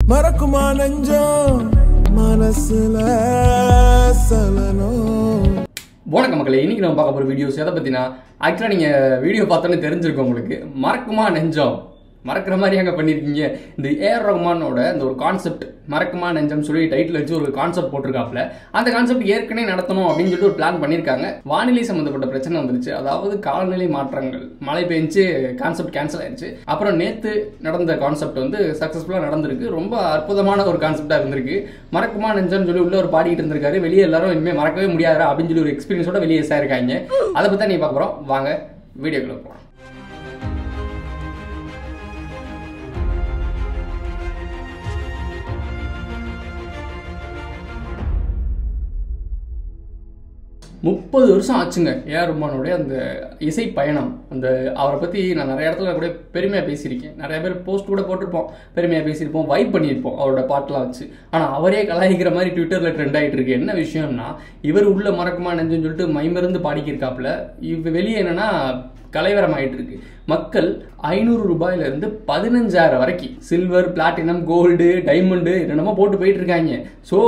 மறக்குமா நெஞ்சம் மனசுல சலனம் வணக்கம் மக்களே இன்னைக்கு நம்ம பார்க்க போகிற வீடியோஸ் எதை பற்றினா ஆக்சுவலாக நீங்கள் வீடியோ பார்த்தோன்னே தெரிஞ்சிருக்கும் உங்களுக்கு மறக்குமா நெஞ்சம் மறக்கிற மாதிரி அங்கே பண்ணியிருக்கீங்க இந்த ஏஆர் ரஹ்மானோட இந்த ஒரு கான்செப்ட் மறக்குமா நெஞ்சம் சொல்லி டைட்டில் வச்சு ஒரு கான்செப்ட் போட்டிருக்காப்புல அந்த கான்செப்ட் ஏற்கனவே நடத்தணும் அப்படின்னு சொல்லிட்டு ஒரு பிளான் பண்ணியிருக்காங்க வானிலை சம்மந்தப்பட்ட பிரச்சனை வந்துருச்சு அதாவது காலநிலை மாற்றங்கள் மழை பெஞ்சு கான்செப்ட் கேன்சல் ஆயிடுச்சு அப்புறம் நேற்று நடந்த கான்செப்ட் வந்து சக்ஸஸ்ஃபுல்லாக நடந்திருக்கு ரொம்ப அற்புதமான ஒரு கான்செப்டாக இருந்திருக்கு மறக்குமா நெஞ்சம்னு சொல்லி உள்ள ஒரு பாடிக்கிட்டு இருந்திருக்காரு வெளியே எல்லாரும் இனிமேல் மறக்கவே முடியாதா அப்படின்னு சொல்லி ஒரு எக்ஸ்பீரியன்ஸோட வெளியே இருக்காங்க அதை பற்றி தான் நீ பார்க்க போகிறோம் வாங்க வீடியோக்குள்ள போகலாம் முப்பது வருஷம் ஆச்சுங்க ஏஆர் ரஹ்மானுடைய அந்த இசை பயணம் அந்த அவரை பற்றி நான் நிறைய இடத்துல கூட பெருமையாக பேசியிருக்கேன் நிறைய பேர் போஸ்ட் கூட போட்டிருப்போம் பெருமையாக பேசியிருப்போம் வைப் பண்ணியிருப்போம் அவரோட பாட்டெலாம் வச்சு ஆனால் அவரே கலாய்க்கிற மாதிரி ட்விட்டரில் ட்ரெண்ட் ஆகிட்டு இருக்கு என்ன விஷயம்னா இவர் உள்ள மறக்குமா நெஞ்சுன்னு சொல்லிட்டு மைமருந்து பாடிக்கிருக்காப்புல இவ் வெளியே என்னன்னா கலைவரம் ஆயிட்டு இருக்கு மக்கள் ஐநூறு ரூபாயில இருந்து பதினஞ்சாயிரம் வரைக்கும் சில்வர் பிளாட்டினம் கோல்டு டைமண்டு என்னென்னமோ போட்டு போயிட்டு இருக்காங்க ஸோ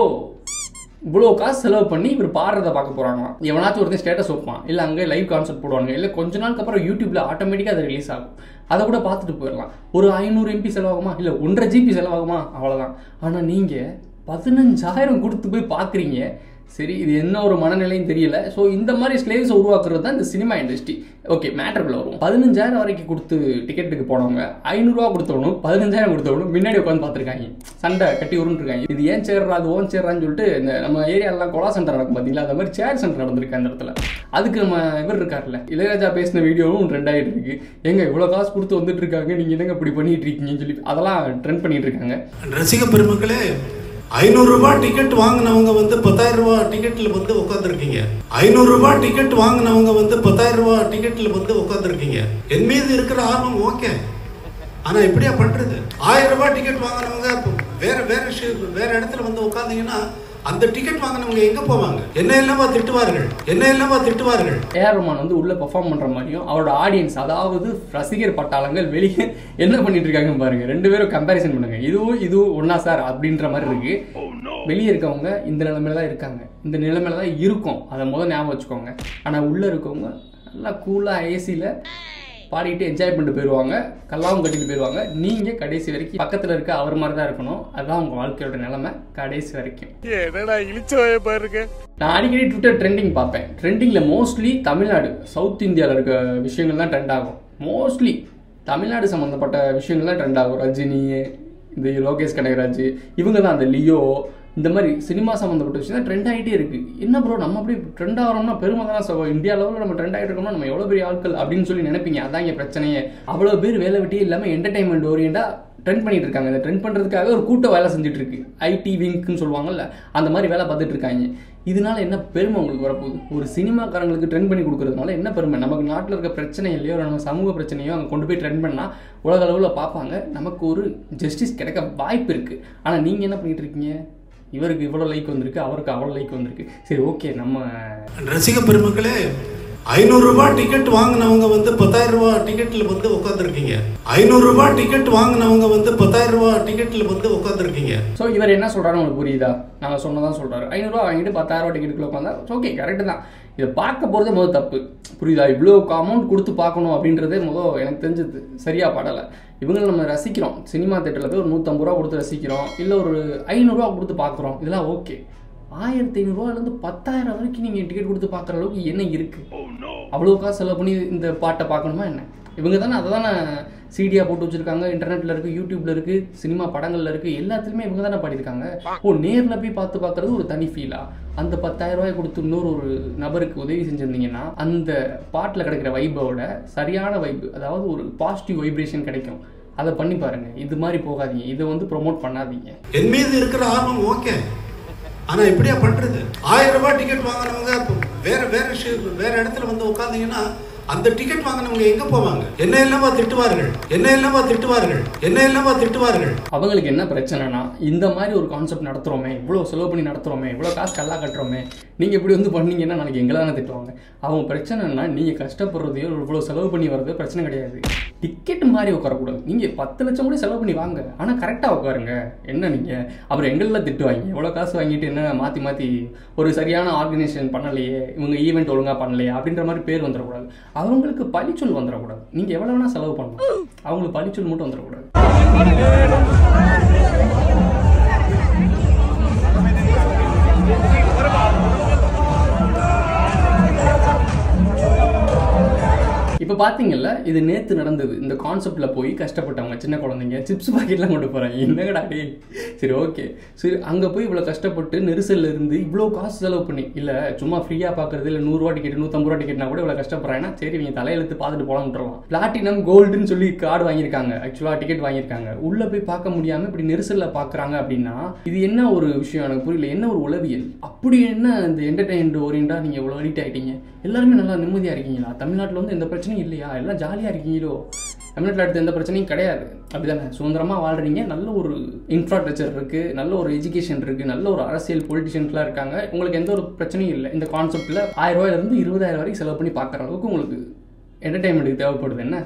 இவ்வளோ காசு செலவு பண்ணி இவர் பாடுறத பார்க்க போகிறாங்களாம் எவனாச்சும் ஒருத்தன் ஸ்டேட்டஸ் வைப்பான் இல்லை அங்கே லைவ் கான்சர்ட் போடுவாங்க இல்லை கொஞ்ச நாளுக்கு அப்புறம் யூடியூப்ல ஆட்டோமேட்டிக்காக அது ரிலீஸ் ஆகும் அதை கூட பார்த்துட்டு போயிடலாம் ஒரு ஐநூறு எம்பி செலவாகுமா இல்லை ஒன்றரை ஜிபி செலவாகுமா அவ்வளோதான் ஆனால் நீங்கள் பதினஞ்சாயிரம் கொடுத்து போய் பார்க்குறீங்க சரி இது என்ன ஒரு மனநிலையும் தெரியல ஸோ இந்த மாதிரி ஸ்லேவ்ஸை உருவாக்குறது தான் இந்த சினிமா இண்டஸ்ட்ரி ஓகே மேட்டருக்குள்ள வரும் பதினஞ்சாயிரம் வரைக்கும் கொடுத்து டிக்கெட்டுக்கு போனவங்க ஐநூறுரூவா கொடுத்தவனும் பதினஞ்சாயிரம் கொடுத்தவனும் முன்னாடி உட்காந்து பார்த்துருக்காங்க சண்டை கட்டி உருண்டுருக்காங்க இது ஏன் சேர்றா அது ஓன் சேர்றான்னு சொல்லிட்டு இந்த நம்ம ஏரியாலாம் கொலா சென்டர் நடக்கும் பார்த்தீங்களா அந்த மாதிரி சேர் சென்டர் நடந்திருக்கு அந்த இடத்துல அதுக்கு நம்ம இவர் இருக்கார்ல இளையராஜா பேசின வீடியோவும் ட்ரெண்ட் ஆகிட்டு இருக்கு எங்க இவ்வளோ காசு கொடுத்து வந்துட்டு இருக்காங்க நீங்கள் என்னங்க இப்படி பண்ணிட்டு இருக்கீங்கன்னு சொல்லி அதெல்லாம் ட்ரெண்ட் பண்ணிட்டு இருக்காங்க ரசிக பெருமக்களே ஐநூறு ரூபாய் டிக்கெட் வாங்கினவங்க வந்து பத்தாயிரம் ரூபாய் டிக்கெட்ல வந்து உட்காந்துருக்கீங்க ஐநூறு ரூபாய் டிக்கெட் வாங்கினவங்க வந்து பத்தாயிரம் ரூபாய் டிக்கெட்ல வந்து உட்காந்துருக்கீங்க என் மீது இருக்கிற ஆர்வம் ஓகே ஆனா எப்படியா பண்றது ஆயிரம் ரூபாய் டிக்கெட் வாங்கினவங்க இப்ப வேற வேற ஷி- வேற இடத்துல வந்து உட்காந்தீங்கன்னா அந்த டிக்கெட் வாங்கினவங்க எங்க போவாங்க என்ன எல்லாமா திட்டுவார்கள் என்ன எல்லாமா திட்டுவார்கள் ஏஆர் ரஹ்மான் வந்து உள்ள பெர்ஃபார்ம் பண்ற மாதிரியும் அவரோட ஆடியன்ஸ் அதாவது ரசிகர் பட்டாளங்கள் வெளியே என்ன பண்ணிட்டு இருக்காங்க பாருங்க ரெண்டு பேரும் கம்பேரிசன் பண்ணுங்க இதுவும் இதுவும் ஒண்ணா சார் அப்படின்ற மாதிரி இருக்கு வெளியே இருக்கவங்க இந்த நிலைமையில தான் இருக்காங்க இந்த நிலைமையில தான் இருக்கும் அதை முதல் ஞாபகம் வச்சுக்கோங்க ஆனா உள்ள இருக்கவங்க நல்லா கூலா ஏசியில் பாடிட்டு என்ஜாய் பண்ணிட்டு போயிடுவாங்க கல்லாவும் கட்டிட்டு போயிடுவாங்க நீங்க கடைசி வரைக்கும் பக்கத்துல இருக்க அவர் மாதிரி தான் இருக்கணும் அதுதான் உங்க வாழ்க்கையோட நிலைமை கடைசி வரைக்கும் என்னடா இழிச்சவாய பாருங்க நான் அடிக்கடி ட்விட்டர் ட்ரெண்டிங் பார்ப்பேன் ட்ரெண்டிங்கில் மோஸ்ட்லி தமிழ்நாடு சவுத் இந்தியாவில் இருக்க விஷயங்கள் தான் ட்ரெண்ட் ஆகும் மோஸ்ட்லி தமிழ்நாடு சம்மந்தப்பட்ட விஷயங்கள் தான் ட்ரெண்ட் ஆகும் ரஜினி இந்த லோகேஷ் கனகராஜ் இவங்க தான் அந்த லியோ இந்த மாதிரி சினிமா சம்மந்தப்பட்ட விஷயம் தான் ட்ரெண்ட் ஆகிட்டே இருக்கு என்ன ப்ரோ நம்ம அப்படி ட்ரெண்ட் ஆகிறோம்னா பெருமை தானே சொல்லுவோம் இந்தியா லெவலில் நம்ம ட்ரெண்ட் ஆகிட்டு இருக்கோம்னா நம்ம எவ்வளோ பெரிய ஆட்கள் அப்படின்னு சொல்லி நினைப்பீங்க அதான் இங்கே பிரச்சனையே அவ்வளோ பேர் வேலை வெட்டியே இல்லாமல் என்டர்டைன்மெண்ட் ஓரியண்டாக ட்ரெண்ட் பண்ணிட்டு இருக்காங்க இந்த ட்ரெண்ட் பண்ணுறதுக்காக ஒரு கூட்ட வேலை செஞ்சுட்டு இருக்கு ஐடி விங்க்னு சொல்லுவாங்கல்ல அந்த மாதிரி வேலை பார்த்துட்டு இருக்காங்க இதனால என்ன பெருமை உங்களுக்கு வரப்போகுது ஒரு சினிமாக்காரங்களுக்கு ட்ரெண்ட் பண்ணி கொடுக்கறதுனால என்ன பெருமை நமக்கு நாட்டில் இருக்க பிரச்சனைகளையோ நம்ம சமூக பிரச்சனையோ அங்கே கொண்டு போய் ட்ரெண்ட் பண்ணால் உலக அளவில் பார்ப்பாங்க நமக்கு ஒரு ஜஸ்டிஸ் கிடைக்க வாய்ப்பு இருக்குது ஆனால் நீங்கள் என்ன பண்ணிட்டு இருக்கீங்க இவருக்கு இவ்வளோ லைக் வந்திருக்கு அவருக்கு அவ்வளோ லைக் வந்திருக்கு சரி ஓகே நம்ம ரசிக பெருமக்களே ஐநூறு ரூபாய் டிக்கெட் வாங்கினவங்க வந்து பத்தாயிரம் ரூபாய் டிக்கெட்ல வந்து உட்காந்துருக்கீங்க ஐநூறு ரூபாய் டிக்கெட் வாங்கினவங்க வந்து பத்தாயிரம் ரூபாய் டிக்கெட்ல வந்து உட்காந்துருக்கீங்க ஸோ இவர் என்ன சொல்கிறாரு உங்களுக்கு புரியுதா நாங்கள் சொன்னதான் சொல்கிறாரு ஐநூறுரூவா வாங்கிட்டு பத்தாயிரரூவா டிக்கெட்டுக்குள்ள உட்காந்தா ஓகே கரெக்டு தான் இதை பார்க்க போகிறதே முதல் தப்பு புரியுதா இவ்வளோ அமௌண்ட் கொடுத்து பார்க்கணும் அப்படின்றதே முதல் எனக்கு தெரிஞ்சது சரியாக படலை இவங்களை நம்ம ரசிக்கிறோம் சினிமா தேட்டரில் போய் ஒரு நூற்றம்பது ரூபா கொடுத்து ரசிக்கிறோம் இல்லை ஒரு ஐநூறுரூவா கொடுத்து பார்க்குறோம் இதெல்லாம் ஓகே ஆயிரத்தி ஐநூறுரூவாலேருந்து பத்தாயிரம் வரைக்கும் நீங்கள் டிக்கெட் கொடுத்து பார்க்குற அளவுக்கு என்ன இருக்குது அவ்வளோ காசு செலவு பண்ணி இந்த பாட்டை பார்க்கணுமா என்ன இவங்க தானே அதை தானே சிடியாக போட்டு வச்சிருக்காங்க இன்டர்நெட்டில் இருக்குது யூடியூப்ல இருக்குது சினிமா படங்களில் இருக்குது எல்லாத்துலேயுமே இவங்க தானே பாடியிருக்காங்க ஓ நேரில் போய் பார்த்து பார்க்குறது ஒரு தனி ஃபீலா அந்த பத்தாயிரம் ரூபாய் கொடுத்து இன்னொரு ஒரு நபருக்கு உதவி செஞ்சுருந்தீங்கன்னா அந்த பாட்டில் கிடைக்கிற வைபோட சரியான வைப்பு அதாவது ஒரு பாசிட்டிவ் வைப்ரேஷன் கிடைக்கும் அதை பண்ணி பாருங்க இது மாதிரி போகாதீங்க இதை வந்து ப்ரோமோட் பண்ணாதீங்க என் மீது இருக்கிற ஆர்வம் ஓகே ஆனா எப்படியா பண்றது ஆயிரம் ரூபாய் டிக்கெட் வாங்கினவங்க இப்ப வேற வேற ஷி- வேற இடத்துல வந்து உட்காந்தீங்கன்னா அந்த டிக்கெட் வாங்கினவங்க எங்க போவாங்க என்ன எல்லாமா திட்டுவார்கள் என்ன எல்லாமா திட்டுவார்கள் என்ன எல்லாமா திட்டுவார்கள் அவங்களுக்கு என்ன பிரச்சனைனா இந்த மாதிரி ஒரு கான்செப்ட் நடத்துகிறோமே இவ்வளோ செலவு பண்ணி நடத்துகிறோமே இவ்வளோ காசு கல்லா கட்டுறோமே நீங்கள் இப்படி வந்து பண்ணீங்கன்னா நாளைக்கு எங்களை தானே திட்டுவாங்க அவங்க பிரச்சனைனா நீங்கள் கஷ்டப்படுறதையோ இவ்வளோ செலவு பண்ணி வர்றதோ பிரச்சனை கிடையாது டிக்கெட் மாதிரி உட்காரக்கூடாது நீங்கள் பத்து லட்சம் கூட செலவு பண்ணி வாங்க ஆனால் கரெக்டாக உட்காருங்க என்ன நீங்கள் அப்புறம் எங்களில் திட்டுவாங்க எவ்வளோ காசு வாங்கிட்டு என்ன மாற்றி மாற்றி ஒரு சரியான ஆர்கனைசேஷன் பண்ணலையே இவங்க ஈவெண்ட் ஒழுங்காக பண்ணலையே அப்படின்ற மாதிரி பேர் வந்துடக்கூடாது அவங்களுக்கு பழிச்சொல் வந்துடக்கூடாது நீங்கள் எவ்வளோ வேணால் செலவு பண்ணலாம் அவங்களுக்கு பழிச்சொல் மட்டும் வந்துடக்கூடாது இப்போ பார்த்தீங்கல்ல இது நேற்று நடந்தது இந்த கான்செப்டில் போய் கஷ்டப்பட்டவங்க சின்ன குழந்தைங்க சிப்ஸ் பாக்கெட்லாம் கொண்டு போகிறாங்க என்னங்கடா டே சரி ஓகே சரி அங்கே போய் இவ்வளோ கஷ்டப்பட்டு நெரிசல்ல இருந்து இவ்வளோ காசு செலவு பண்ணி இல்லை சும்மா ஃப்ரீயாக பார்க்குறது இல்லை நூறுரூவா டிக்கெட் நூற்றம்பது ரூபா டிக்கெட்னா கூட இவ்வளோ கஷ்டப்படுறாங்கன்னா சரி இவங்க தலையெழுத்து பார்த்துட்டு போலாம் விட்டுறலாம் பிளாட்டினம் கோல்டுன்னு சொல்லி கார்டு வாங்கியிருக்காங்க ஆக்சுவலாக டிக்கெட் வாங்கியிருக்காங்க உள்ளே போய் பார்க்க முடியாமல் இப்படி நெரிசலில் பார்க்குறாங்க அப்படின்னா இது என்ன ஒரு விஷயம் எனக்கு புரியல என்ன ஒரு உளவியல் அப்படி என்ன இந்த என்டர்டைன்மெண்ட் ஓரியண்டாக நீங்கள் இவ்வளோ அடிக்ட் ஆகிட்டீங்க எல்லாருமே நல்லா நிம்மதியாக இருக்கீங்களா தமிழ்நாட்டில் வந்து எந்த பிரச்சனையும் இல்லையா எல்லாம் ஜாலியாக இருக்கீங்களோ தமிழ்நாட்டில் அடுத்து எந்த பிரச்சனையும் கிடையாது அப்படிதானே சுதந்திரமாக வாழ்றீங்க நல்ல ஒரு இன்ஃப்ராஸ்ட்ரக்சர் இருக்குது நல்ல ஒரு எஜுகேஷன் இருக்குது நல்ல ஒரு அரசியல் பொலிட்டிஷியன்ஸ்லாம் இருக்காங்க உங்களுக்கு எந்த ஒரு பிரச்சனையும் இல்லை இந்த கான்செப்ட்டில் ஆயிரம் ரூபாயிலிருந்து இருபதாயிரம் வரைக்கும் செலவு பண்ணி பார்க்குற அளவுக்கு உங்களுக்கு என்டர்டைன்மெண்ட்டுக்கு தேவைப்படுது என்ன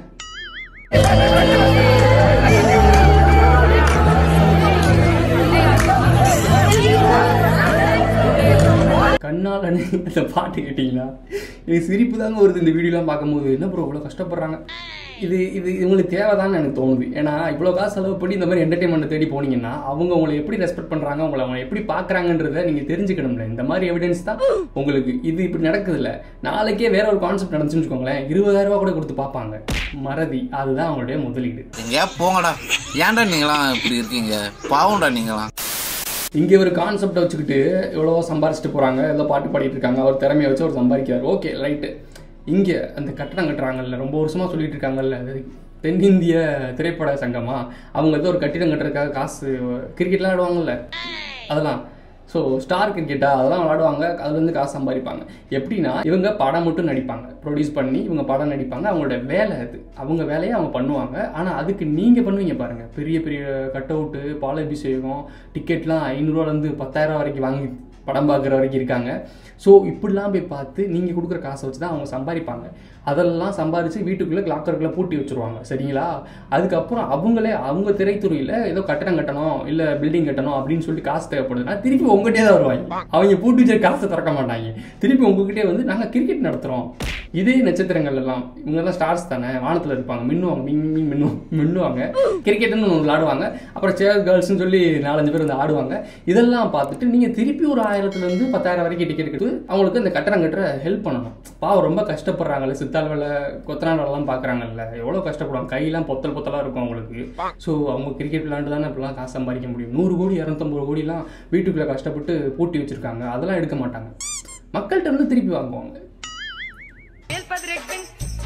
கண்ணாலனே அந்த பாட்டு கேட்டிங்களா எனக்கு சிரிப்பு தாங்க வருது இந்த வீடியோலாம் பார்க்கும்போது என்ன ப்ரோ இவ்வளோ கஷ்டப்படுறாங்க இது இது இவங்களுக்கு தேவைதான்னு எனக்கு தோணுது ஏன்னா இவ்வளோ காசு செலவு பண்ணி இந்த மாதிரி என்டர்டைன்மெண்ட் தேடி போனீங்கன்னா அவங்க உங்களை எப்படி ரெஸ்பெக்ட் பண்ணுறாங்க உங்களை அவங்க எப்படி பார்க்குறாங்கன்றத நீங்கள் தெரிஞ்சுக்கணும்ல இந்த மாதிரி எவிடன்ஸ் தான் உங்களுக்கு இது இப்படி நடக்குதுல்ல நாளைக்கே வேற ஒரு கான்செப்ட் நடந்துச்சுன்னு வச்சுக்கோங்களேன் இருபதாயிரம் ரூபா கூட கொடுத்து பார்ப்பாங்க மறதி அதுதான் அவங்களுடைய முதலீடு எங்கேயா போங்கடா ஏன்டா நீங்களாம் இப்படி இருக்கீங்க பாவம்டா நீங்களாம் இங்கே ஒரு கான்செப்டை வச்சுக்கிட்டு எவ்வளவோ சம்பாரிச்சிட்டு போகிறாங்க ஏதோ பாட்டு பாடிட்டு இருக்காங்க அவர் திறமையை வச்சு அவர் சம்பாதிக்கிறார் ஓகே ரைட்டு இங்கே அந்த கட்டடம் கட்டுறாங்கல்ல ரொம்ப வருஷமாக சொல்லிட்டு இருக்காங்கல்ல அது தென்னிந்திய திரைப்பட சங்கமா அவங்க ஏதோ ஒரு கட்டிடம் கட்டுறதுக்காக காசு கிரிக்கெட்லாம் ஆடுவாங்கல்ல அதெல்லாம் ஸோ ஸ்டார் கிரிக்கெட்டா அதெல்லாம் விளாடுவாங்க அதுலேருந்து காசு சம்பாதிப்பாங்க எப்படின்னா இவங்க படம் மட்டும் நடிப்பாங்க ப்ரொடியூஸ் பண்ணி இவங்க படம் நடிப்பாங்க அவங்களோட வேலை அது அவங்க வேலையை அவங்க பண்ணுவாங்க ஆனால் அதுக்கு நீங்கள் பண்ணுவீங்க பாருங்கள் பெரிய பெரிய கட் அவுட்டு பாலாபிஷேகம் டிக்கெட்லாம் ஐநூறுவாலேருந்து பத்தாயிரம் வரைக்கும் வாங்கி படம் பார்க்குற வரைக்கும் இருக்காங்க ஸோ இப்படிலாம் போய் பார்த்து நீங்கள் கொடுக்குற காசை வச்சு தான் அவங்க சம்பாதிப்பாங்க அதெல்லாம் சம்பாதிச்சு வீட்டுக்குள்ளே லாக்கருக்குள்ளே பூட்டி வச்சுருவாங்க சரிங்களா அதுக்கப்புறம் அவங்களே அவங்க திரைத்துறையில் ஏதோ கட்டடம் கட்டணும் இல்லை பில்டிங் கட்டணும் அப்படின்னு சொல்லிட்டு காசு தேவைப்படுதுன்னா திருப்பி உங்ககிட்டே தான் வருவாங்க அவங்க பூட்டி வச்ச காசை திறக்க மாட்டாங்க திருப்பி உங்ககிட்டே வந்து நாங்கள் கிரிக்கெட் நடத்துகிறோம் இதே நட்சத்திரங்கள் எல்லாம் இவங்க தான் ஸ்டார்ஸ் தானே வானத்தில் இருப்பாங்க மின்னுவாங்க மின் மின் மின்னு மின்னுவாங்க கிரிக்கெட்னு ஒன்று விளாடுவாங்க அப்புறம் சேர் கேர்ள்ஸ்னு சொல்லி நாலஞ்சு பேர் வந்து ஆடுவாங்க இதெல்லாம் பார்த்துட்டு நீங்கள் திருப்பி ஒரு ஆயிரத்துலேருந்து பத்தாயிரம் வரைக்கும் டிக்கெட் எடுத்து அவங்களுக்கு இந்த கட்டடம் கட்டுற ஹெல்ப் பண்ணணும் பாவம் ரொம்ப கஷ்டப்படுறாங்கல்ல சித்தாள் வேலை கொத்தனார் வேலைலாம் பார்க்குறாங்கல்ல எவ்வளோ கஷ்டப்படுவாங்க கையெல்லாம் பொத்தல் பொத்தலாக இருக்கும் அவங்களுக்கு ஸோ அவங்க கிரிக்கெட் விளாண்டு தானே இப்படிலாம் காசு சம்பாதிக்க முடியும் நூறு கோடி இரநூத்தம்பது கோடிலாம் வீட்டுக்குள்ளே கஷ்டப்பட்டு பூட்டி வச்சுருக்காங்க அதெல்லாம் எடுக்க மாட்டாங்க மக்கள்கிட்ட இருந்து திருப்பி வாங்குவாங்க Veel padrekbing.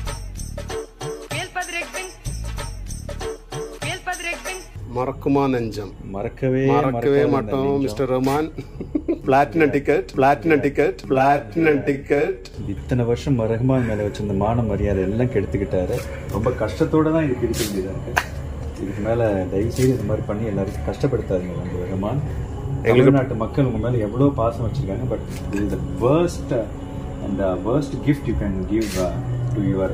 Veel padrekbing. Veel padrekbing. மறக்குமா நெஞ்சம் மறக்கவே மறக்கவே மறக்காத மாட்டோம் அந்த நெஞ்சம். Mister Rahman platinum ticket platinum ticket platinum ticket இத்தனை வருஷம் ரஹ்மான் மேல வச்சிருந்த மான மரியாதை எல்லாம் கெடுத்துக்கிட்டாரு ரொம்ப கஷ்டத்தோட தான் இது பிடிக்க வேண்டியதா இருக்கு இதுக்கு மேல தயவு செய்து இந்த மாதிரி பண்ணி எல்லாருக்கும் கஷ்டப்படுத்தாதீங்க உங்க ரஹ்மான் தமிழ்நாட்டு மக்கள் உங்க மேல எவ்வளவு பாசம் வச்சிருக்காங்க பட் இது the worst and worst gift you can give to your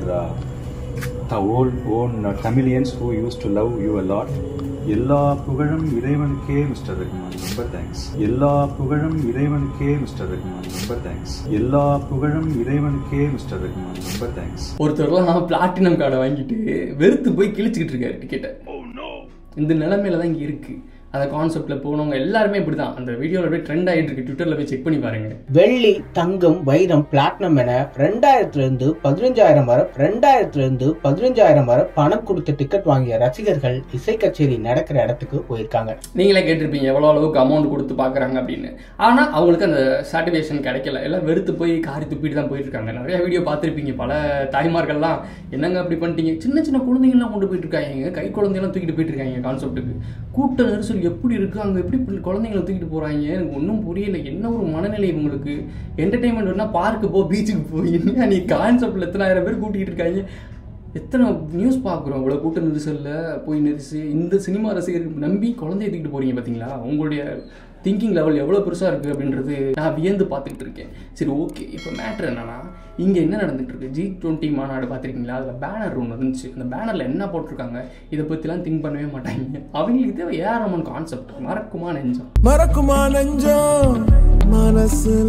own own Tamilians who use to love you a lot எல்லா புகழும் இறைவனுக்கே மிஸ்டர் ரஹ்மான் ரொம்ப தேங்க்ஸ் எல்லா புகழும் இறைவனுக்கே மிஸ்டர் ரஹ்மான் ரொம்ப தேங்க்ஸ் எல்லா புகழும் இறைவனுக்கே மிஸ்டர் ரஹ்மான் ரொம்ப தேங்க்ஸ் ஒருத்தர்லாம் பிளாட்டினம் கார்டை வாங்கிட்டு வெறுத்து போய் கிழிச்சுக்கிட்டு இருக்காரு டிக்கெட்டை இந்த நிலைமையில தான் இங்கே இருக்கு அந்த கான்செப்ட்ல போனவங்க எல்லாருமே இப்படி தான் அந்த வீடியோவில் அப்படியே ட்ரெண்ட் ஆகிட்டு இருக்கு ட்விட்டரில் போய் செக் பண்ணி பாருங்க வெள்ளி தங்கம் வைரம் பிளாட்டினம் என ரெண்டாயிரத்துல இருந்து பதினஞ்சாயிரம் வரை ரெண்டாயிரத்துல இருந்து பதினஞ்சாயிரம் வரை பணம் கொடுத்து டிக்கெட் வாங்கிய ரசிகர்கள் இசை கச்சேரி நடக்கிற இடத்துக்கு போயிருக்காங்க நீங்களே கேட்டிருப்பீங்க எவ்வளோ அளவுக்கு அமௌண்ட் கொடுத்து பார்க்குறாங்க அப்படின்னு ஆனால் அவங்களுக்கு அந்த சாட்டிஸ்ஃபேக்ஷன் கிடைக்கல எல்லாம் வெறுத்து போய் காரி துப்பிட்டு தான் போயிட்டு இருக்காங்க நிறைய வீடியோ பார்த்துருப்பீங்க பல தாய்மார்கள்லாம் என்னங்க அப்படி பண்ணிட்டீங்க சின்ன சின்ன குழந்தைங்கலாம் கொண்டு போயிட்டு இருக்காங்க கை குழந்தையெல்லாம் தூக்கிட்டு போயிட்டு இருக்காங்க கான்செப்ட்டுக்கு கூட்ட நெரிசல் எப்படி இருக்கு அங்கே எப்படி இப்படி குழந்தைங்களை தூக்கிட்டு போகிறாங்க எனக்கு ஒன்றும் புரியல என்ன ஒரு மனநிலை இவங்களுக்கு என்டர்டைன்மெண்ட் வேணா பார்க்கு போ பீச்சுக்கு போ என்ன நீ கான்செப்டில் எத்தனாயிரம் பேர் கூட்டிகிட்டு இருக்காங்க எத்தனை நியூஸ் பார்க்குறோம் இவ்வளோ கூட்ட நெரிசலில் போய் நெரிசு இந்த சினிமா ரசிகருக்கு நம்பி குழந்தைய தூக்கிட்டு போறீங்க பார்த்தீங்களா உங்களுடைய திங்கிங் லெவல் எவ்வளோ பெருசாக இருக்குது அப்படின்றது நான் வியந்து பார்த்துக்கிட்டு இருக்கேன் சரி ஓகே இப்போ மேட்ரு என்னன்னா இங்கே என்ன நடந்துட்டு இருக்கு ஜி டுவெண்ட்டி மாநாடு பார்த்துருக்கீங்களா அதில் பேனர் ஒன்று இருந்துச்சு அந்த பேனரில் என்ன போட்டிருக்காங்க இதை பற்றிலாம் திங்க் பண்ணவே மாட்டாங்க அவங்களுக்கு தேவை ஏஆர் ரமன் கான்செப்ட் மறக்குமா நெஞ்சம் மறக்குமா நெஞ்சம் மனசுல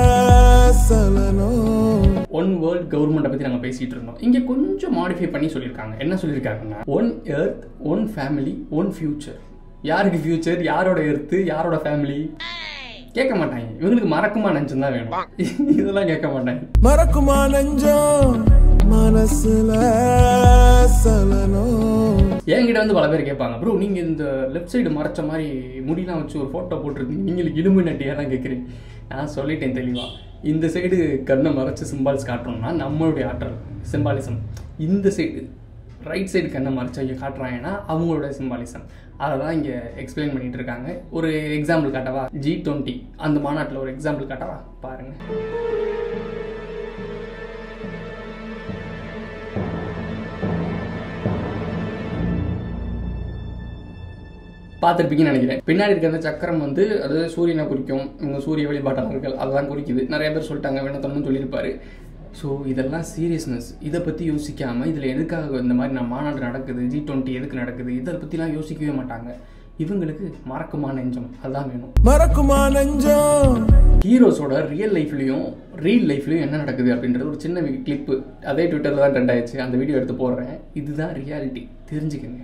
சலனம் ஒன் வேர்ல்ட் கவர்மெண்ட்டை பற்றி நாங்கள் பேசிகிட்டு இருந்தோம் இங்கே கொஞ்சம் மாடிஃபை பண்ணி சொல்லியிருக்காங்க என்ன சொல்லியிருக்காங்கன்னா one earth one family one future யாருக்கு ஃபியூச்சர் யாரோட எர்த்து யாரோட ஃபேமிலி கேட்க மாட்டாங்க இவங்களுக்கு மறக்குமா நெஞ்சம் தான் வேணும் இதெல்லாம் கேட்க மாட்டாங்க மறக்குமா நெஞ்சம் மனசுல சலனம் என்கிட்ட வந்து பல பேர் கேட்பாங்க ப்ரோ நீங்கள் இந்த லெஃப்ட் சைடு மறைச்ச மாதிரி முடியெல்லாம் வச்சு ஒரு ஃபோட்டோ போட்டிருக்கீங்க நீங்களுக்கு இலும்பு நட்டியெல்லாம் கேட்குறீங்க நான் சொல்லிட்டேன் தெளிவாக இந்த சைடு கண்ணை மறைச்சு சிம்பால்ஸ் காட்டுறோம்னா நம்மளுடைய ஆற்றல் சிம்பாலிசம் இந்த சைடு ரைட் சைடு கண்ணை மறைச்சு அவங்க காட்டுறாங்கன்னா அவங்களோட சிம்பாலிசம் அதை தான் இங்கே எக்ஸ்பிளைன் பண்ணிட்டு இருக்காங்க ஒரு எக்ஸாம்பிள் காட்டவா ஜி டுவெண்ட்டி அந்த மாநாட்டில் ஒரு எக்ஸாம்பிள் காட்டவா பாருங்கள் பார்த்துருப்பீங்கன்னு நினைக்கிறேன் பின்னாடி இருக்க அந்த சக்கரம் வந்து அது சூரியனை குறிக்கும் இவங்க சூரிய வழிபாட்டாளர்கள் அதெல்லாம் குறிக்குது நிறைய பேர் சொல்லிட்டாங்க வேணத்தன்னு சொல்லியிருப்பாரு ஸோ இதெல்லாம் சீரியஸ்னஸ் இதை பற்றி யோசிக்காமல் இதில் எதுக்காக இந்த மாதிரி நம்ம மாநாடு நடக்குது ஜி டுவெண்ட்டி எதுக்கு நடக்குது இதை பற்றிலாம் யோசிக்கவே மாட்டாங்க இவங்களுக்கு மறக்குமா நெஞ்சம் அதுதான் வேணும் மறக்குமா நெஞ்சம் ஹீரோஸோட ரியல் லைஃப்லையும் ரீல் லைஃப்லையும் என்ன நடக்குது அப்படின்றது ஒரு சின்ன கிளிப்பு அதே ட்விட்டரில் தான் ட்ரெண்ட் ஆயிடுச்சு அந்த வீடியோ எடுத்து போடுறேன் இதுதான் ரியாலிட்டி தெரிஞ்சுக்கங்க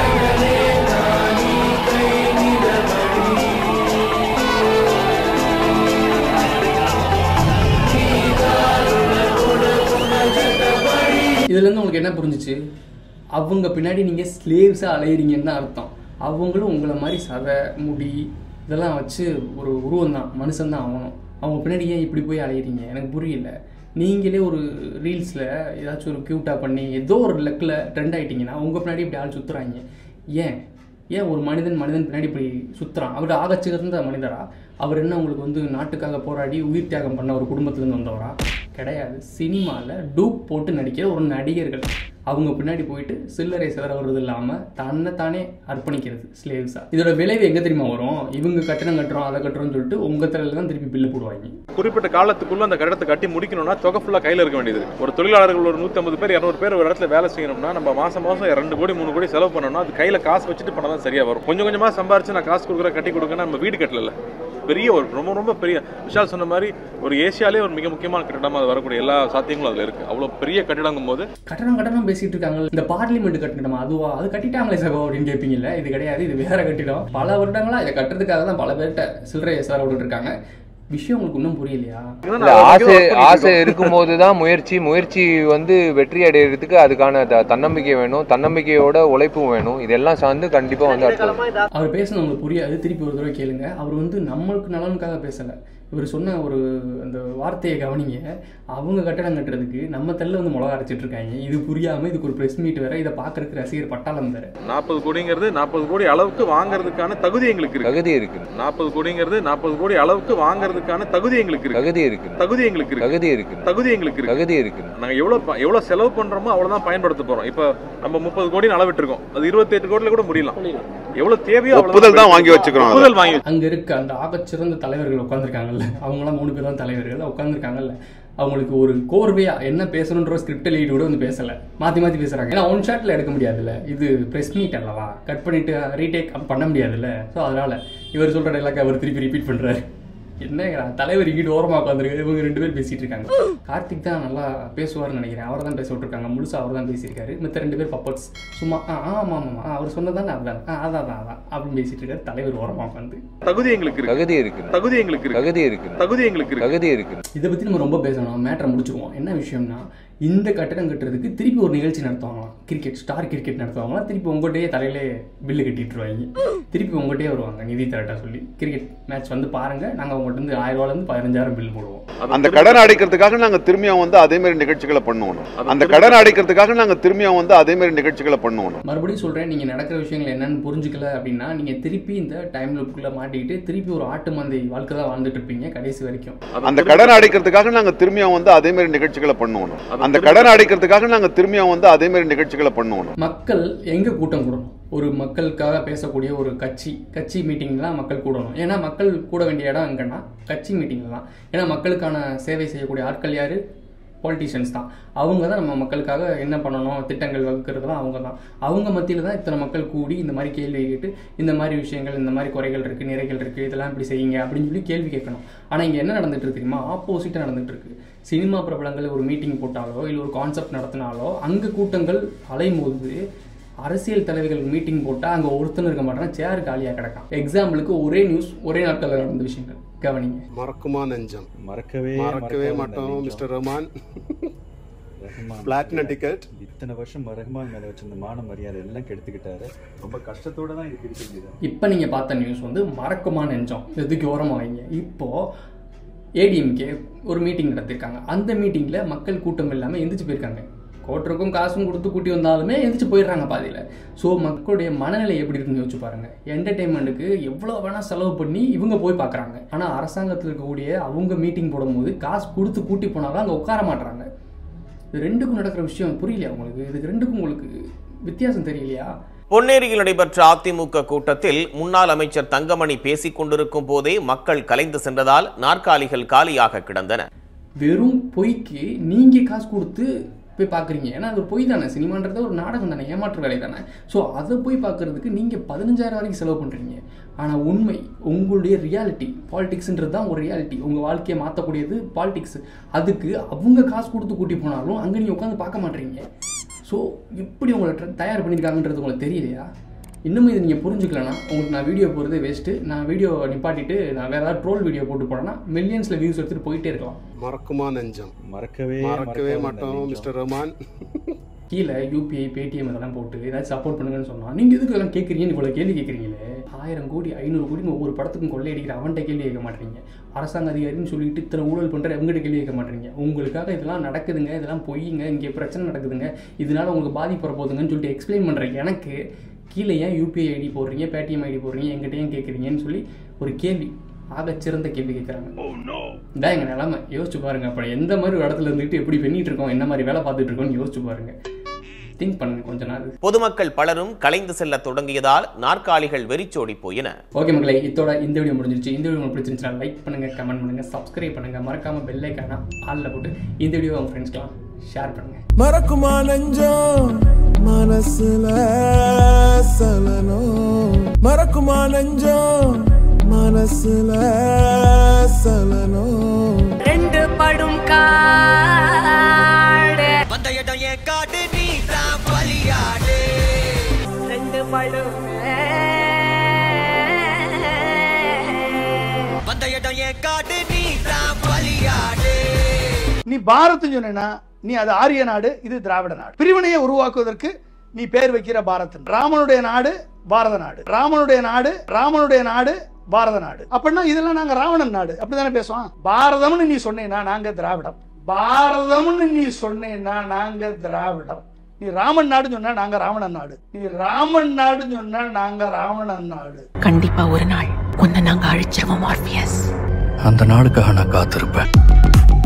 இதுலேருந்து உங்களுக்கு என்ன புரிஞ்சுச்சு அவங்க பின்னாடி நீங்கள் ஸ்லேவ்ஸாக அலையிறீங்கன்னு தான் அர்த்தம் அவங்களும் உங்களை மாதிரி சதை முடி இதெல்லாம் வச்சு ஒரு உருவம் தான் மனுஷன் தான் ஆகணும் அவங்க பின்னாடி ஏன் இப்படி போய் அலையிறீங்க எனக்கு புரியல நீங்களே ஒரு ரீல்ஸில் ஏதாச்சும் ஒரு க்யூட்டாக பண்ணி ஏதோ ஒரு லெக்கில் ட்ரெண்ட் ஆகிட்டீங்கன்னா உங்கள் பின்னாடி இப்படி ஆள் சுற்றுறாங்க ஏன் ஏன் ஒரு மனிதன் மனிதன் பின்னாடி இப்படி சுற்றுறான் அவர் ஆகச்சிறந்த மனிதரா அவர் என்ன உங்களுக்கு வந்து நாட்டுக்காக போராடி உயிர் தியாகம் பண்ண ஒரு குடும்பத்துலேருந்து வந்தவரா கிடையாது சினிமாவில் டூப் போட்டு நடிக்கிற ஒரு நடிகர்கள் அவங்க பின்னாடி போயிட்டு சில்லறை சிதற வர்றது இல்லாமல் தன்னை தானே அர்ப்பணிக்கிறது ஸ்லேவ்ஸா இதோட விளைவு எங்கே தெரியுமா வரும் இவங்க கட்டணம் கட்டுறோம் அதை கட்டுறோம்னு சொல்லிட்டு உங்கள் தலையில தான் திருப்பி பில்லு போடுவாங்க குறிப்பிட்ட காலத்துக்குள்ள அந்த கட்டடத்தை கட்டி முடிக்கணும்னா தொகை ஃபுல்லாக கையில் இருக்க வேண்டியது இருக்கு. ஒரு தொழிலாளர்கள் ஒரு நூற்றம்பது பேர் இரநூறு பேர் ஒரு இடத்துல வேலை செய்யணும்னா நம்ம மாசம் மாசம் ரெண்டு கோடி மூணு கோடி செலவு பண்ணோம்னா அது கையில் காசு வச்சுட்டு பண்ண தான் சரியா வரும் கொஞ்சம் கொஞ்சமாக சம்பாரிச்சு நான் காசு கொடுக்குறேன் கட்டி கொடுக்கணும் நம்ம வீடு கட்டல பெரிய ஒரு ரொம்ப ரொம்ப பெரிய விஷால் சொன்ன மாதிரி ஒரு ஏசியாலே ஒரு மிக முக்கியமான கட்டிடமா அது வரக்கூடிய எல்லா சாத்தியங்களும் அதுல இருக்கு அவ்வளோ பெரிய கட்டிடங்கும் போது கட்டணம் கட்டணம் பேசிட்டு இருக்காங்க இந்த பார்லிமெண்ட் கட்டிடமா அதுவா அது கட்டிட்டாங்களே சகோ அப்படின்னு கேட்பீங்கல்ல இது கிடையாது இது வேற கட்டிடம் பல வருடங்களா இதை கட்டுறதுக்காக தான் பல பேர்கிட்ட சில்லறை சேர விட்டுட்டு இருக்காங்க விஷயம் உங்களுக்கு இன்னும் புரியலையா இல்ல ஆசை ஆசை இருக்கும்போது தான் முயற்சி முயற்சி வந்து வெற்றி அடையிறதுக்கு அதுக்கான த- தன்னம்பிக்கை வேணும் தன்னம்பிக்கையோட உழைப்பும் வேணும் இதெல்லாம் சார்ந்து கண்டிப்பா வந்து அடுத்தது அவர் பேசுனது உங்களுக்கு புரியாது திருப்பி ஒரு தடவை கேளுங்க அவர் வந்து நம்மளுக்கு நலனுக்காக பேசலை இவர் சொன்ன ஒரு அந்த வார்த்தையை கவனிங்க அவங்க கட்டடம் கட்டுறதுக்கு நம்ம தெல்ல வந்து மிளகா அரைச்சிட்டு இருக்காங்க இது புரியாம இதுக்கு ஒரு பிரஸ் மீட் வேற இதை பார்க்கறதுக்கு ரசிகர் பட்டாளம் வேற நாற்பது கோடிங்கிறது நாற்பது கோடி அளவுக்கு வாங்குறதுக்கான தகுதி எங்களுக்கு இருக்கு தகுதி இருக்கு நாற்பது கோடிங்கிறது நாற்பது கோடி அளவுக்கு வாங்குறதுக்கான தகுதி எங்களுக்கு இருக்கு தகுதி இருக்கு தகுதி எங்களுக்கு இருக்கு தகுதி இருக்கு தகுதி எங்களுக்கு இருக்கு தகுதி இருக்கு நாங்க எவ்வளவு ப- எவ்வளவு செலவு பண்றோமோ அவ்வளவுதான் பயன்படுத்த போறோம் இப்போ நம்ம முப்பது கோடி அளவிட்டிருக்கோம் அது இருபத்தி எட்டு கோடியில கூட முடியலாம் எவ்வளவு தேவையோ அவ்வளவுதான் ஒப்புதல் தான் வாங்கி வச்சுக்கிறோம் அதை. ஒப்புதல் வாங்கி அங்க இருக்க அந்த ஆகச்சிறந்த தலைவர்கள் உட்காந்துருக்காங்கல்ல அவங்களாம் மூணு பேர் தான் தலைவர்கள் உட்காந்துருக்காங்கல்ல அவங்களுக்கு ஒரு கோர்வையா என்ன பேசணுன்ற ஸ்கிரிப்ட் எழுதி கூட வந்து பேசல மாத்தி மாத்தி பேசுறாங்க ஏன்னா ஒன் ஷாட்ல எடுக்க முடியாதுல்ல இது பிரஸ் மீட் அல்லவா கட் பண்ணிட்டு ரீடேக் பண்ண முடியாதுல்ல ஸோ அதனால இவர் சொல்ற டைலாக் அவர் திருப்பி ரிப்பீட் பண்றாரு என்ன தலைவர் இங்கிட்டு ஓரமா உட்காந்துருக்கு இவங்க ரெண்டு பேர் பேசிட்டு இருக்காங்க கார்த்திக் தான் நல்லா பேசுவார்னு நினைக்கிறேன் அவர் தான் பேச விட்டுருக்காங்க முழுசா அவர் தான் பேசியிருக்காரு மித்த ரெண்டு பேர் பப்பட்ஸ் சும்மா ஆ ஆமா ஆமா ஆ, அவர் சொன்னதானே அதான் ஆ அதான் அதான் அதான் அப்படின்னு பேசிட்டு இருக்காரு தலைவர் ஓரமா உட்காந்து தகுதி எங்களுக்கு இருக்கு தகுதி இருக்கு தகுதி எங்களுக்கு இருக்கு தகுதி இருக்கு தகுதி எங்களுக்கு இருக்கு தகுதி இருக்கு இதை பற்றி நம்ம ரொம்ப பேசணும் மேட்டரை முடிச்சுக்குவோம் என்ன விஷயம்னா இந்த கட்டடம் கட்டுறதுக்கு திருப்பி ஒரு நிகழ்ச்சி நடத்துவாங்களாம் கிரிக்கெட் ஸ்டார் கிரிக்கெட் நடத்துவாங்களாம் திருப்பி உங்கள்கிட்டயே தலையிலே பில்லு கட்டிட்டுருவாங்க திருப்பி உங்கள்கிட்டயே வருவாங்க நிதி திரட்டா சொல்லி கிரிக்கெட் மேட்ச் வந்து பாருங்க நாங்கள் உங்கள்கிட்ட இருந்து ஆயிரம் ரூபாயிலேருந்து பதினஞ்சாயிரம் பில் போடுவோம் அந்த கடனை அடைக்கிறதுக்காக நாங்க திரும்பியும் வந்து அதே மாதிரி நிகழ்ச்சிகளை பண்ணுவோம் அந்த கடனை அடைக்கிறதுக்காக நாங்க திரும்பியும் வந்து அதே மாதிரி நிகழ்ச்சிகளை பண்ணுவோம் மறுபடியும் சொல்கிறேன் நீங்கள் நடக்கிற விஷயங்கள் என்னன்னு புரிஞ்சுக்கல அப்படின்னா நீங்கள் திருப்பி இந்த டைம் லுக்குள்ளே மாட்டிக்கிட்டு திருப்பி ஒரு ஆட்டு மந்தை வாழ்க்கை தான் வாழ்ந்துட்டு இருப்பீங்க கடைசி வரைக்கும் அந்த கடனை அடைக்கிறதுக்காக நாங்க திரும்பியும் வந்து அதே மாதிரி நிகழ்ச்சிகளை பண்ணுவோம் அந்த கடனை அடைக்கிறதுக்காக நாங்க திரும்பியும் வந்து அதே மாதிரி நிகழ்ச்சிகளை பண்ணுவோம் மக்கள் எங்கே கூட்டம் கூடணும் ஒரு மக்களுக்காக பேசக்கூடிய ஒரு கட்சி கட்சி மீட்டிங்லாம் மக்கள் கூடணும் ஏன்னா மக்கள் கூட வேண்டிய இடம் எங்கன்னா கட்சி மீட்டிங்கில் தான் ஏன்னா மக்களுக்கான சேவை செய்யக்கூடிய ஆட்கள் யார் பாலிட்டிஷியன்ஸ் தான் அவங்க தான் நம்ம மக்களுக்காக என்ன பண்ணணும் திட்டங்கள் வகுக்கிறதுலாம் அவங்க தான் அவங்க மத்தியில் தான் இத்தனை மக்கள் கூடி இந்த மாதிரி கேள்வி கேட்டு இந்த மாதிரி விஷயங்கள் இந்த மாதிரி குறைகள் இருக்குது நிறைகள் இருக்குது இதெல்லாம் இப்படி செய்யுங்க அப்படின்னு சொல்லி கேள்வி கேட்கணும் ஆனால் இங்கே என்ன நடந்துட்டு இருக்கு தெரியுமா ஆப்போசிட்டாக நடந்துட்டு இருக்கு சினிமா பிரபலங்கள் ஒரு மீட்டிங் போட்டாலோ இல்லை ஒரு கான்செப்ட் நடத்தினாலோ அங்கே கூட்டங்கள் அலைமோது அரசியல் தலைவர்கள் மீட்டிங் போட்டால் அங்கே ஒருத்தன் இருக்க மாட்டான் சேர் காலியாக கிடக்கான் எக்ஸாம்பிளுக்கு ஒரே நியூஸ் ஒரே நாட்களில் நடந்த விஷயங்கள் கவனிங்க மறக்குமா நெஞ்சம் மறக்கவே மறக்கவே மறக்காத மாட்டோம் நெஞ்சம். Mister Rahman Rahman platinum ticket இத்தனை வருஷம் ரஹ்மான் மேல வச்சிருந்த மான மரியாதை எல்லாம் கெடுத்துக்கிட்டாரு ரொம்ப கஷ்டத்தோட தான் இது பிடிக்க வேண்டியதா இப்போ நீங்கள் பார்த்த நியூஸ் வந்து மறக்குமா நெஞ்சம் எதுக்கு ஓரமாக வைங்க இப்போது ஏடிஎம்கே ஒரு மீட்டிங் நடத்திருக்காங்க அந்த மீட்டிங்கில் மக்கள் கூட்டம் இல்லாமல் எந்திரிச்சு போயிருக்காங்க கோட்டருக்கும் காசும் கொடுத்து கூட்டி வந்தாலுமே எந்திரிச்சு போயிடுறாங்க பாதியில் ஸோ மக்களுடைய மனநிலை எப்படி இருக்குன்னு யோசிச்சு பாருங்க என்டர்டெயின்மெண்ட்டுக்கு எவ்வளோ வேணால் செலவு பண்ணி இவங்க போய் பார்க்குறாங்க ஆனால் அரசாங்கத்தில் இருக்கக்கூடிய அவங்க மீட்டிங் போடும்போது காசு கொடுத்து கூட்டி போனாலும் அங்கே உட்கார மாட்றாங்க இது ரெண்டுக்கும் நடக்கிற விஷயம் புரியலையா உங்களுக்கு இதுக்கு ரெண்டுக்கும் உங்களுக்கு வித்தியாசம் தெரியலையா பொன்னேரியில் நடைபெற்ற அதிமுக கூட்டத்தில் முன்னாள் அமைச்சர் தங்கமணி பேசிக் கொண்டிருக்கும் போதே மக்கள் கலைந்து சென்றதால் நாற்காலிகள் காலியாக கிடந்தன வெறும் பொய்க்கு நீங்கள் காசு கொடுத்து போய் பார்க்குறீங்க ஏன்னா அது ஒரு பொய் தானே சினிமான்றது ஒரு நாடகம் தானே ஏமாற்று வேலை தானே ஸோ அதை போய் பார்க்கறதுக்கு நீங்கள் பதினஞ்சாயிரம் வரைக்கும் செலவு பண்ணுறீங்க ஆனால் உண்மை உங்களுடைய ரியாலிட்டி பாலிடிக்ஸ்ன்றது தான் ஒரு ரியாலிட்டி உங்கள் வாழ்க்கையை மாற்றக்கூடியது பாலிடிக்ஸ் அதுக்கு அவங்க காசு கொடுத்து கூட்டி போனாலும் அங்கே நீங்கள் உட்காந்து பார்க்க மாட்டீங்க ஸோ எப்படி உங்களை ட்ர- தயார் பண்ணியிருக்காங்கன்றது உங்களுக்கு தெரியலையா இன்னும் இது நீங்கள் புரிஞ்சுக்கலனா உங்களுக்கு நான் வீடியோ போகிறது வேஸ்ட்டு நான் வீடியோ நிப்பாட்டிட்டு நான் வேறு ஏதாவது ட்ரோல் வீடியோ போட்டு போனேன்னா மில்லியன்ஸில் வியூஸ் எடுத்துகிட்டு போயிட்டே இருக்கலாம் மறக்குமா நெஞ்சம் மறக்கவே மறக்கவே மறக்காத மாட்டோம் நெஞ்சம். மிஸ்டர் ரஹ்மான் கீழே யூபிஐ பேடிஎம் இதெல்லாம் போட்டு ஏதாச்சும் சப்போர்ட் பண்ணுங்கன்னு சொன்னா நீங்க எதுக்கு இதெல்லாம் கேட்குறீங்கன்னு இவ்வளோ கேள்வி கேட்குறீங்களே ஆயிரம் கோடி ஐநூறு கோடி ஒவ்வொரு படத்துக்கும் கொள்ளையடிக்கிற அவன்கிட்ட கேள்வி கேட்க மாட்டீங்க அரசாங்க அதிகாரின்னு சொல்லிட்டு இத்தனை ஊழல் பண்ற அவங்ககிட்ட கேள்வி கேட்க மாட்டீங்க உங்களுக்காக இதெல்லாம் நடக்குதுங்க இதெல்லாம் பொய்யுங்க இங்கே பிரச்சனை நடக்குதுங்க இதனால உங்களுக்கு பாதிப்பு வர போகுதுங்கன்னு சொல்லிட்டு எக்ஸ்பிளைன் பண்ற எனக்கு கீழே ஏன் யூபிஐ ஐடி போடுறீங்க பேடிஎம் ஐடி போடுறீங்க எங்கிட்ட ஏன் கேட்குறீங்கன்னு சொல்லி ஒரு கேள்வி ஆகச்சிறந்த கேள்வி கேட்குறாங்க இதான் எங்கள் நிலமை யோசிச்சு பாருங்க அப்போ எந்த மாதிரி ஒரு இடத்துல இருந்துட்டு எப்படி பண்ணிட்டு இருக்கோம் என்ன மாதிரி வேலை பார்த்துட்டு இருக்கோம்னு யோசிச்சு பாருங்க திங்க் பண்ணுங்க கொஞ்ச நாள் பொதுமக்கள் பலரும் கலைந்து செல்ல தொடங்கியதால் நாற்காலிகள் வெறிச்சோடி போயின ஓகே மக்களே இதோட இந்த வீடியோ முடிஞ்சிருச்சு இந்த வீடியோ உங்களுக்கு பிடிச்சிருந்துச்சுன்னா லைக் பண்ணுங்க கமெண்ட் பண்ணுங்க சப்ஸ்கிரைப் பண்ணுங்க மறக்காம பெல் ஐக்கான ஆல்ல போட்டு இந்த வீடியோ உங்க ஃப்ரெண்ட்ஸ்க்கெல்லாம் ஷேர் பண்ணுங்க மறக்குமா நெஞ்சம் மனசுல சலனம் மறக்குமா நெஞ்சம் மனசுல சலனம் ரெண்டு படும் காடு வந்த இடம் என் காடு நீ தான் பலியாடு ரெண்டு படும் வந்த இடம் என் காடு நீ தான் பலியாடு நீ பாரத்னு சொன்னா நீ அது ஆரிய நாடு இது திராவிட நாடு பிரிவினையை உருவாக்குவதற்கு நீ பேர் வைக்கிற பாரத் ராமனுடைய நாடு பாரத நாடு ராமனுடைய நாடு ராமனுடைய நாடு பாரத நாடு அப்படின்னா இதெல்லாம் நாங்க ராவணன் நாடு அப்படிதானே பேசுவோம் பாரதம்னு நீ சொன்னேன்னா நாங்க திராவிடம் பாரதம்னு நீ சொன்னேன்னா நாங்க திராவிடம் நீ ராமன் நாடுன்னு சொன்னா நாங்க ராவணன் நாடு நீ ராமன் நாடுன்னு சொன்னா நாங்க ராவணன் நாடு கண்டிப்பா ஒரு நாள் உன்னை நாங்க அழிச்சிருவோம் ஆர்பியஸ் அந்த நாளுக்காக நான் காத்திருப்பேன்